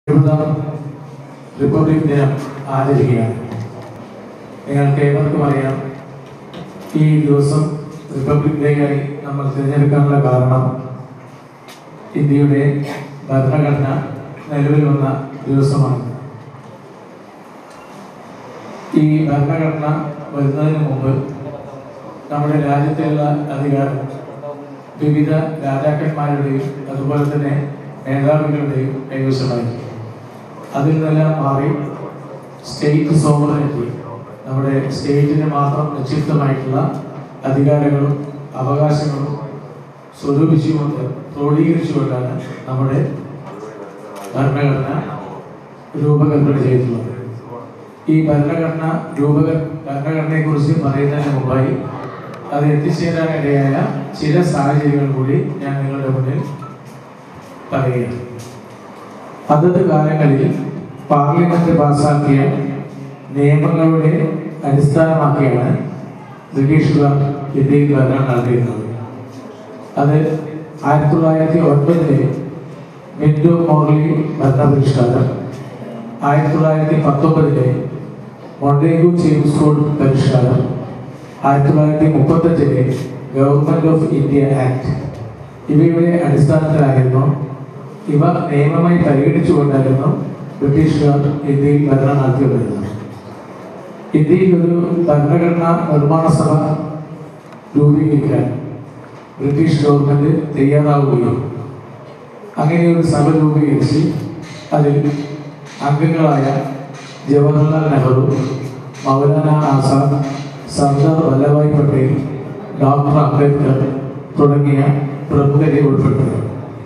എഴുപതാം റിപ്പബ്ലിക് ദിനം ആചരിക്കുകയാണ് നിങ്ങൾക്ക് ഏവർക്കും അറിയാം ഈ ദിവസം റിപ്പബ്ലിക് ഡേ ആയി നമ്മൾ തിരഞ്ഞെടുക്കാനുള്ള കാരണം ഇന്ത്യയുടെ ഭരണഘടന നിലവിൽ വന്ന ദിവസമാണ് ഈ ഭരണഘടന വരുന്നതിന് മുമ്പ് നമ്മുടെ രാജ്യത്തിലുള്ള അധികാരം വിവിധ രാജാക്കന്മാരുടെയും അതുപോലെ തന്നെ മേധാവികളുടെയും കൈവശമായിരുന്നു അതിൽ നിന്നെല്ലാം മാറി സ്റ്റേറ്റ് സോവറിറ്റി നമ്മുടെ സ്റ്റേറ്റിന് മാത്രം നിക്ഷിപ്തമായിട്ടുള്ള അധികാരങ്ങളും അവകാശങ്ങളും സ്വരൂപിച്ചുകൊണ്ട് ക്രോഡീകരിച്ചുകൊണ്ടാണ് നമ്മുടെ ഭരണഘടന രൂപകൽപ്പന ചെയ്തിട്ടുള്ളത് ഈ ഭരണഘടന രൂപക ഭരണഘടനയെ കുറിച്ച് പറയുന്നതിന് മുമ്പായി അത് എത്തിച്ചേരാനിടയായ ചില സാഹചര്യങ്ങൾ കൂടി ഞാൻ നിങ്ങളുടെ മുന്നിൽ പറയുകയാണ് അതത് കാലങ്ങളിൽ പാർലമെന്റ് പാസാക്കിയ നിയമങ്ങളുടെ അടിസ്ഥാനമാക്കിയാണ് ബ്രിട്ടീഷുകാർ ഇന്ത്യയിൽ ഭരണം നടത്തിയിരുന്നത് അത് ആയിരത്തി തൊള്ളായിരത്തി ഒൻപതിലെ മിൻഡോ മോർലി ഭരണപരിഷ്കാരം ആയിരത്തി തൊള്ളായിരത്തി പത്തൊമ്പതിലെ മൊണ്ടേഗു ജെയിംസ് കോഡ് പരിഷ്കാരം ആയിരത്തി തൊള്ളായിരത്തി മുപ്പത്തഞ്ചിലെ ഗവൺമെന്റ് ഓഫ് ഇന്ത്യ ആക്ട് ഇവയുടെ അടിസ്ഥാനത്തിലായിരുന്നു ഇവ നിയമമായി പരിഗണിച്ചുകൊണ്ടായിരുന്നു ബ്രിട്ടീഷുകാർ ഇന്ത്യയിൽ ഭരണം നടത്തിക്കൊണ്ടിരുന്നത് ഇന്ത്യയിൽ ഒരു ഭരണഘടനാ നിർമ്മാണ സഭ രൂപീകരിക്കാൻ ബ്രിട്ടീഷ് ഗവൺമെന്റ് തയ്യാറാവുകയും അങ്ങനെ ഒരു സഭ രൂപീകരിച്ച് അതിൽ അംഗങ്ങളായ ജവഹർലാൽ നെഹ്റു മൗലാന ആസാദ് സർദാർ വല്ലഭായ് പട്ടേൽ ഡോക്ടർ അംബേദ്കർ തുടങ്ങിയ പ്രമുഖരെ ഉൾപ്പെടുത്തുക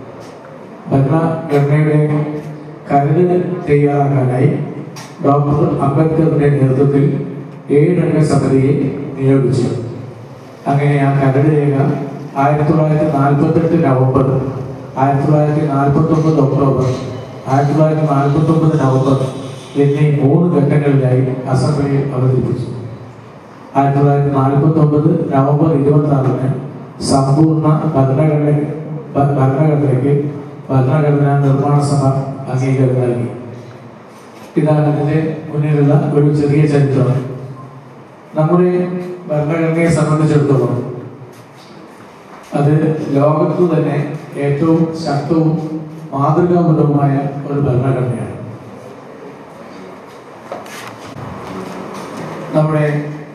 ഭരണഘടനയുടെ കരട് തയ്യാറാക്കാനായി ഡോക്ടർ അംബേദ്കറുടെ നേതൃത്വത്തിൽ ഏഴംഗ സമിതിയെ നിയോഗിച്ചു അങ്ങനെ ആ കരട് രേഖ ആയിരത്തി തൊള്ളായിരത്തി നാൽപ്പത്തെട്ട് നവംബർ ആയിരത്തി തൊള്ളായിരത്തി നാൽപ്പത്തി ഒമ്പത് ഒക്ടോബർ ആയിരത്തി തൊള്ളായിരത്തി നാൽപ്പത്തി ഒമ്പത് നവംബർ എന്നീ മൂന്ന് ഘട്ടങ്ങളിലായി അസംബ്ലിയിൽ അവതരിപ്പിച്ചു ആയിരത്തി തൊള്ളായിരത്തി നാൽപ്പത്തി ഒമ്പത് നവംബർ ഇരുപത്തി ആറിന് സമ്പൂർണ്ണ ഭരണഘടന ഭ- ഭരണഘടനയ്ക്ക് ഭരണഘടനാ നിർമ്മാണ സഭ അംഗീകാരം നൽകി ഇതാണ് ഇതിന്റെ മുന്നിലുള്ള ഒരു ചെറിയ ചരിത്രം നമ്മുടെ ഭരണഘടനയെ സംബന്ധിച്ചിടത്തോളം അത് ലോകത്തു തന്നെ ഏറ്റവും ശക്തവും മാതൃകാപരവുമായ ഒരു ഭരണഘടനയാണ് നമ്മുടെ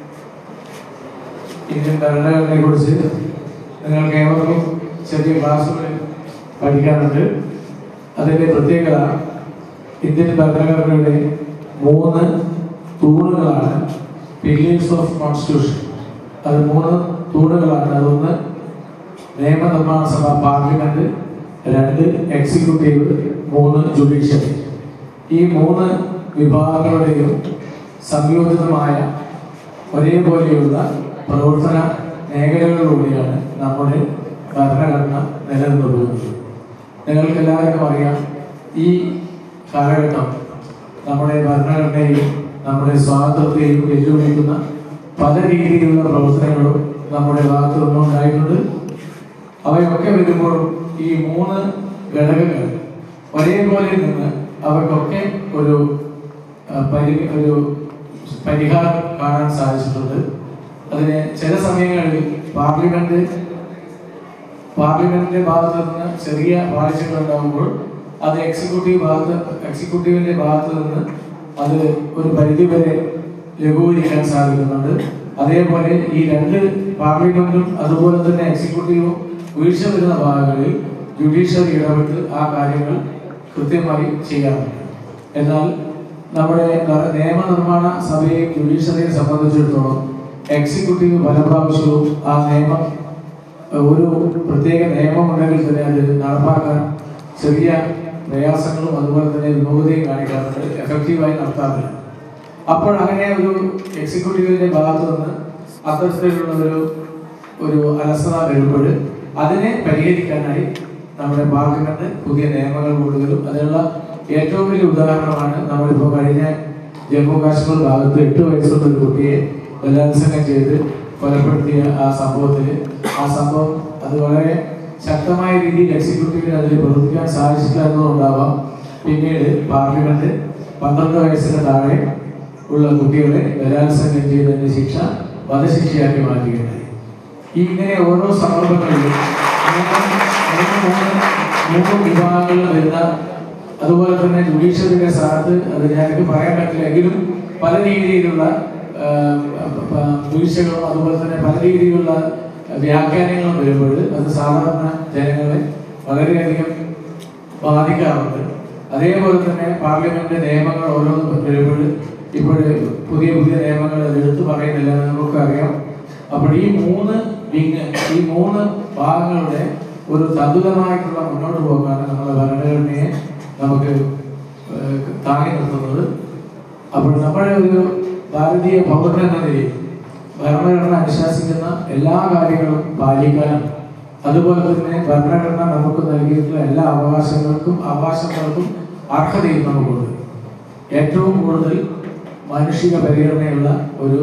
ഇന്ത്യൻ ഭരണഘടനയെ കുറിച്ച് നിങ്ങൾക്ക് ഏവർക്കും ചെറിയ ക്ലാസ്സുകളിൽ പഠിക്കാനുണ്ട് അതിൻ്റെ പ്രത്യേകത ഇന്ത്യൻ ഭരണഘടനയുടെ മൂന്ന് തൂണുകളാണ് പില്ലേഴ്സ് ഓഫ് കോൺസ്റ്റിറ്റ്യൂഷൻ അത് മൂന്ന് തൂണുകളാണ് അതൊന്ന് നിയമനിർമ്മാണ സഭ പാർലമെന്റ് രണ്ട് എക്സിക്യൂട്ടീവ് മൂന്ന് ജുഡീഷ്യറി ഈ മൂന്ന് വിഭാഗങ്ങളുടെയും സംയോജിതമായ ഒരേപോലെയുള്ള പ്രവർത്തന മേഖലകളിലൂടെയാണ് നമ്മുടെ ഭരണഘടന നിലനിന്നു പോകുന്നത് നിങ്ങൾക്ക് എല്ലാവർക്കും അറിയാം ഈ കാലഘട്ടം നമ്മുടെ ഭരണഘടനയെയും നമ്മുടെ സ്വാതന്ത്ര്യത്തെയും വെല്ലുവിളിക്കുന്ന പല രീതിയിലുള്ള പ്രവർത്തനങ്ങളും നമ്മുടെ ഭാഗത്തു നിന്നും ഉണ്ടായിട്ടുണ്ട് അവയൊക്കെ വരുമ്പോഴും ഈ മൂന്ന് ഘടകങ്ങൾ ഒരേപോലെ നിന്ന് അവയ്ക്കൊക്കെ ഒരു ആ, പരി ഒരു പരിഹാരം കാണാൻ സാധിച്ചിട്ടുണ്ട് അതിന് ചില സമയങ്ങളിൽ പാർലമെന്റ് പാർലമെന്റിന്റെ ഭാഗത്ത് നിന്ന് ചെറിയ വാഴ്ചകൾ ഉണ്ടാകുമ്പോൾ അത് എക്സിക്യൂട്ടീവ് ഭാഗത്ത് എക്സിക്യൂട്ടീവിന്റെ ഭാഗത്ത് നിന്ന് അത് ഒരു പരിധി വരെ ലഘൂകരിക്കാൻ സാധിക്കുന്നുണ്ട് അതേപോലെ ഈ രണ്ട് പാർലമെന്റും അതുപോലെ തന്നെ എക്സിക്യൂട്ടീവും വീഴ്ച വരുന്ന ഭാഗങ്ങളിൽ ജുഡീഷ്യറി ഇടപെട്ട് ആ കാര്യങ്ങൾ കൃത്യമായി ചെയ്യാറുണ്ട് എന്നാൽ നമ്മുടെ ന- നിയമനിർമ്മാണ സഭയെയും ജുഡീഷ്യറിയെ സംബന്ധിച്ചിടത്തോളം എക്സിക്യൂട്ടീവ് പല പ്രാവശ്യവും ആ നിയമം ഒരു പ്രത്യേക നിയമം ഉണ്ടെങ്കിൽ തന്നെ അത് നടപ്പാക്കാൻ ചെറിയ പ്രയാസങ്ങളും അതുപോലെ തന്നെ വിമുഖതയും കാണിക്കാറുണ്ട് എഫക്റ്റീവായി നടത്താറില്ല അപ്പോൾ അങ്ങനെ ഒരു എക്സിക്യൂട്ടീവിന്റെ ഭാഗത്ത് നിന്ന് അത്തരത്തിലുള്ള ഒരു ഒരു അലസത വരുമ്പോൾ അതിനെ പരിഹരിക്കാനായി നമ്മുടെ പാർലമെന്റ് പുതിയ നിയമങ്ങൾ കൊണ്ടുവരും അതിനുള്ള ഏറ്റവും വലിയ ഉദാഹരണമാണ് നമ്മളിപ്പോൾ കഴിഞ്ഞ ജമ്മു കാശ്മീർ ഭാഗത്ത് എട്ട് വയസ്സുള്ള ഒരു കുട്ടിയെ ബലാത്സംഗം ചെയ്ത് കൊലപ്പെടുത്തിയ ആ സംഭവത്തിൽ ആ സംഭവം അത് വളരെ ശക്തമായ രീതിയിൽ എക്സിക്യൂട്ടീവിന് അതിൽ പ്രവർത്തിക്കാൻ സാധിച്ചില്ല എന്നതുകൊണ്ടാവാം പിന്നീട് പാർലമെന്റ് പന്ത്രണ്ട് വയസ്സിന് താഴെ ഉള്ള കുട്ടികളെ ബലാത്സംഗം ചെയ്തതിന്റെ ശിക്ഷ വധശിക്ഷയാക്കി മാറ്റുകയുണ്ടായി ഈ ഇങ്ങനെ ഓരോ സന്ദർഭങ്ങളിലും മൂന്ന് മൂന്ന് മൂന്ന് വിഭാഗങ്ങൾ വരുന്ന അതുപോലെ തന്നെ ജുഡീഷ്യറിയുടെ സ്ഥാനത്ത് അത് ഞങ്ങൾക്ക് പറയാൻ പറ്റില്ല എങ്കിലും പല രീതിയിലുള്ള ആ, പ- വീഴ്ചകളും അതുപോലെ തന്നെ പല രീതിയിലുള്ള വ്യാഖ്യാനങ്ങളും വരുമ്പോൾ അത് സാധാരണ ജനങ്ങളെ വളരെയധികം ബാധിക്കാറുണ്ട് അതേപോലെ തന്നെ പാർലമെന്റ് നിയമങ്ങൾ ഓരോന്നും വരുമ്പോൾ ഇപ്പോൾ പുതിയ പുതിയ നിയമങ്ങൾ അത് എടുത്തു പറയുന്നില്ല എന്ന് നമുക്കറിയാം അപ്പോൾ ഈ മൂന്ന് വിങ് ഈ മൂന്ന് ഭാഗങ്ങളുടെ ഒരു തന്തുലമായിട്ടുള്ള മുന്നോട്ട് പോക്കാണ് നമ്മുടെ ഭരണഘടനയെ നമുക്ക് ഏഹ്, താങ്ങി നിർത്തുന്നത് അപ്പോൾ നമ്മുടെ ഒരു ഭാരതീയ പൗരൻ എന്ന നിലയിൽ ഭരണഘടന അനുശാസിക്കുന്ന എല്ലാ കാര്യങ്ങളും പാലിക്കാനും അതുപോലെ തന്നെ ഭരണഘടന നമുക്ക് നൽകിയിട്ടുള്ള എല്ലാ അവകാശങ്ങൾക്കും അവകാശങ്ങൾക്കും അർഹതയും നമുക്കുണ്ട് ഏറ്റവും കൂടുതൽ മാനുഷിക പരിഗണനയുള്ള ഒരു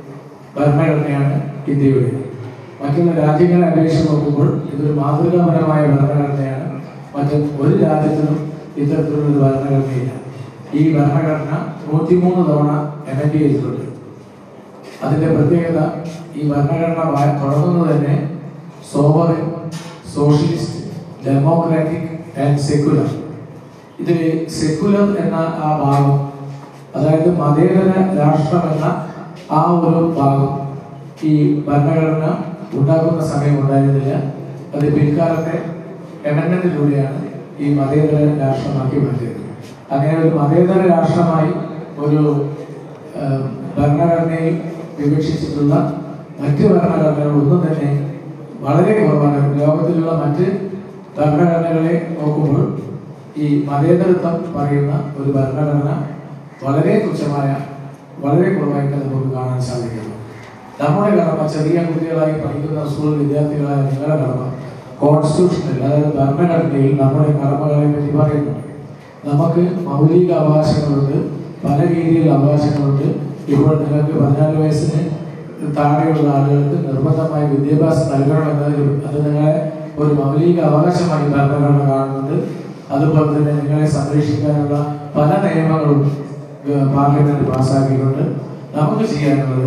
ഭരണഘടനയാണ് ഇന്ത്യയുടെ മറ്റുള്ള രാജ്യങ്ങളെ അപേക്ഷിച്ച് നോക്കുമ്പോൾ ഇതൊരു മാതൃകാപരമായ ഭരണഘടനയാണ് മറ്റ് ഒരു രാജ്യത്തിനും ഇത്തരത്തിലുള്ള ഒരു ഭരണഘടനയില്ല ഈ ഭരണഘടന നൂറ്റിമൂന്ന് തവണ എമെൻഡ് ചെയ്തിട്ടുണ്ട് അതിന്റെ പ്രത്യേകത ഈ ഭരണഘടന വാ- തുടങ്ങുന്നത് തന്നെ sovereign socialist democratic and secular ഇതിൽ സെക്യുലർ എന്ന ആ ഭാഗം അതായത് മതേതര രാഷ്ട്രം എന്ന ആ ഒരു ഭാഗം ഈ ഭരണഘടന ഉണ്ടാക്കുന്ന സമയം ഉണ്ടായിരുന്നില്ല അത് പിൽക്കാലത്തെ എമൻമെന്റിലൂടെയാണ് ഈ മതേതര രാഷ്ട്രമാക്കി മാറ്റിയത് അങ്ങനെ ഒരു മതേതര രാഷ്ട്രമായി ഒരു ഏഹ്, ഭരണഘടനയിൽ വിവക്ഷിച്ചിട്ടുള്ള മറ്റ് ഭരണഘടനകൾ ഒന്നും തന്നെ വളരെ കുറവാണ് ലോകത്തിലുള്ള മറ്റ് ഭരണഘടനകളെ നോക്കുമ്പോൾ ഈ മതേതരത്വം പറയുന്ന ഒരു ഭരണഘടന വളരെ തുച്ഛമായ വളരെ കുറവായിട്ട് നമുക്ക് കാണാൻ സാധിക്കുന്നു നമ്മുടെ കടമ ചെറിയ കുട്ടികളായി പഠിക്കുന്ന സ്കൂൾ വിദ്യാർത്ഥികളായ നിങ്ങളുടെ കടമ കോൺസ്റ്റിറ്റ്യൂഷനിൽ അതായത് ഭരണഘടനയിൽ നമ്മുടെ കടമകളെ പറ്റി പറയുന്നുണ്ട് നമുക്ക് മൗലിക അവകാശങ്ങളുണ്ട് പല രീതിയിലുള്ള അവകാശങ്ങളുണ്ട് ഇപ്പോൾ നിങ്ങൾക്ക് പതിനാല് വയസ്സിന് താഴെയുള്ള ആളുകൾക്ക് നിർബന്ധമായി വിദ്യാഭ്യാസം നൽകണമെന്നത് അത് നിങ്ങളെ ഒരു മൗലിക അവകാശമായി ഭരണഘടന കാണുന്നുണ്ട് അതുപോലെ തന്നെ നിങ്ങളെ സംരക്ഷിക്കാനുള്ള പല നിയമങ്ങളും ഏഹ്, പാർലമെന്റ് പാസ്സാക്കിയിട്ടുണ്ട് നമുക്ക് ചെയ്യാനുള്ളത്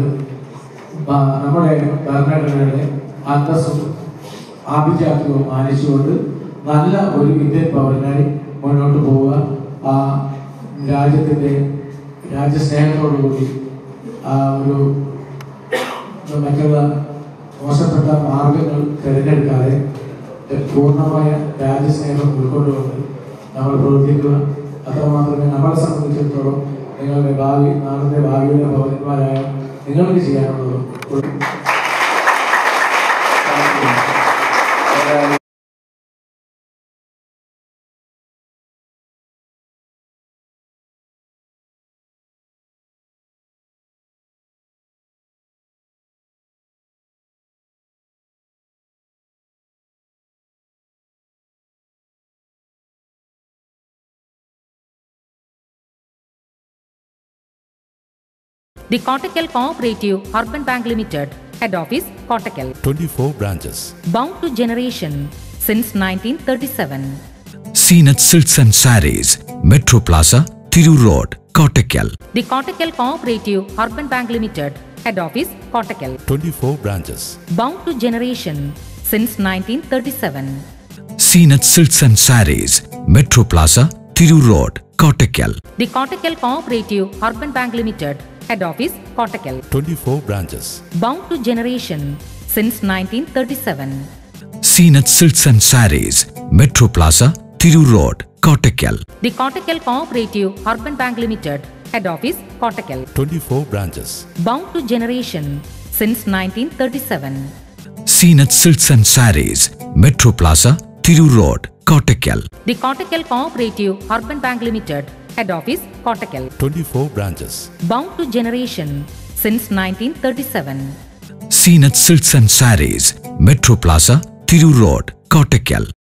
ആ, നമ്മുടെ ഭരണഘടനയുടെ അന്തസ്സും ആഭിജാത്യവും മാനിച്ചുകൊണ്ട് നല്ല ഒരു ഇന്ത്യൻ പൗരനായി മുന്നോട്ട് പോവുക ആ രാജ്യത്തിൻ്റെ രാജ്യസ്നേഹത്തോടുകൂടി ആ ഒരു മറ്റുള്ള മോശപ്പെട്ട മാർഗങ്ങൾ തിരഞ്ഞെടുക്കാതെ പൂർണ്ണമായ രാജ്യസ്നേഹം ഉൾക്കൊണ്ടുകൊണ്ട് നമ്മൾ പ്രവർത്തിക്കുക അത്രമാത്രമേ നമ്മളെ സംബന്ധിച്ചിടത്തോളം നിങ്ങളുടെ ഭാവി നാളത്തെ ഭാവിയുടെ പൗരന്മാരായ നിങ്ങൾക്ക് ചെയ്യാനുള്ളതും The Kottakkal Cooperative Urban Bank Limited, Head Office, Kottakkal. 24 branches. Bound to generation since 1937. Zeenath silks and sarees metro plaza Tirur road Kottakkal The Kottakkal Cooperative Urban Bank Limited, Head Office, Kottakkal. 24 branches. Bound to generation since 1937. Zeenath silks and sarees metro plaza Tirur road Kottakkal The Kottakkal Cooperative Urban Bank Limited, Head Office, Kottakkal. 24 branches. Bound to generation since 1937. Zeenath silks and sarees metro plaza Tirur road Kottakkal The Kottakkal Cooperative Urban Bank Limited, Head Office, Kottakkal. 24 branches. Bound to generation since 1937. Zeenath silks and sarees metro plaza Tirur road Kottakkal The Kottakkal Cooperative Urban Bank Limited, Head Office, Kottakkal. 24 branches. Bound to generation since 1937. Zeenath silks and sarees metro plaza Tirur road Kottakkal